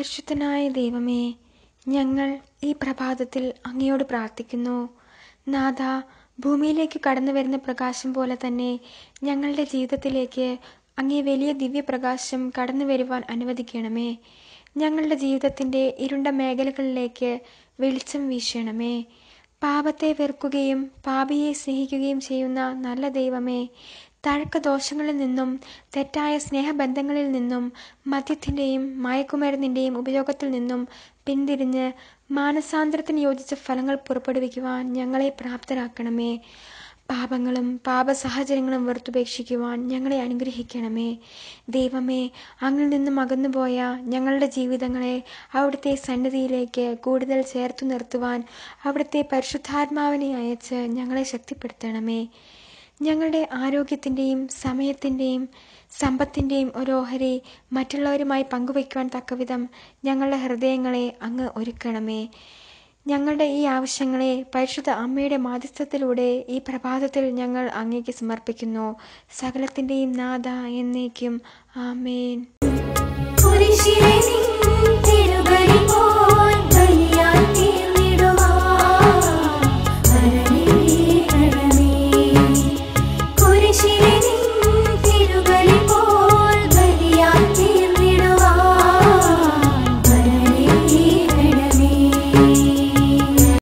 പരിശുദ്ധനായ ദൈവമേ ഞങ്ങൾ ഈ പ്രഭാതത്തിൽ അങ്ങയോട് പ്രാർത്ഥിക്കുന്നു നാഥ ഭൂമിയിലേക്ക് കടന്നു വരുന്ന പ്രകാശം പോലെ തന്നെ ഞങ്ങളുടെ ജീവിതത്തിലേക്ക് അങ്ങേ വലിയ ദിവ്യപ്രകാശം കടന്നു വരുവാൻ അനുവദിക്കണമേ ഞങ്ങളുടെ ജീവിതത്തിൻ്റെ ഇരുണ്ട മേഖലകളിലേക്ക് വെളിച്ചം വീശണമേ പാപത്തെ വെറുക്കുകയും പാപിയെ സ്നേഹിക്കുകയും ചെയ്യുന്ന നല്ല ദൈവമേ തഴക്ക ദോഷങ്ങളിൽ നിന്നും തെറ്റായ സ്നേഹബന്ധങ്ങളിൽ നിന്നും മദ്യത്തിൻ്റെയും മയക്കുമരുന്നിൻ്റെയും ഉപയോഗത്തിൽ നിന്നും പിന്തിരിഞ്ഞ് മാനസാന്തരത്തിന് യോജിച്ച ഫലങ്ങൾ പുറപ്പെടുവിക്കുവാൻ ഞങ്ങളെ പ്രാപ്തരാക്കണമേ പാപങ്ങളും പാപസാഹചര്യങ്ങളും വെറുത്തുപേക്ഷിക്കുവാൻ ഞങ്ങളെ അനുഗ്രഹിക്കണമേ ദൈവമേ അങ്ങിൽ നിന്നും അകന്നുപോയ ഞങ്ങളുടെ ജീവിതങ്ങളെ അവിടുത്തെ സന്നിധിയിലേക്ക് കൂടുതൽ ചേർത്തു നിർത്തുവാൻ അവിടുത്തെ പരിശുദ്ധാത്മാവിനെ അയച്ച് ഞങ്ങളെ ശക്തിപ്പെടുത്തണമേ ഞങ്ങളുടെ ആരോഗ്യത്തിൻ്റെയും സമയത്തിൻ്റെയും സമ്പത്തിൻ്റെയും ഒരു ഓഹരി മറ്റുള്ളവരുമായി പങ്കുവയ്ക്കുവാൻ തക്കവിധം ഞങ്ങളുടെ ഹൃദയങ്ങളെ അങ്ങ് ഒരുക്കണമേ ഞങ്ങളുടെ ഈ ആവശ്യങ്ങളെ പരിശുദ്ധ അമ്മയുടെ മാധ്യസ്ഥത്തിലൂടെ ഈ പ്രഭാതത്തിൽ ഞങ്ങൾ അങ്ങേക്ക് സമർപ്പിക്കുന്നു സകലത്തിൻ്റെയും നാഥ എന്നേക്കും ആമേൻ കുരിശിലെ നിൻ തിരുബലി പോ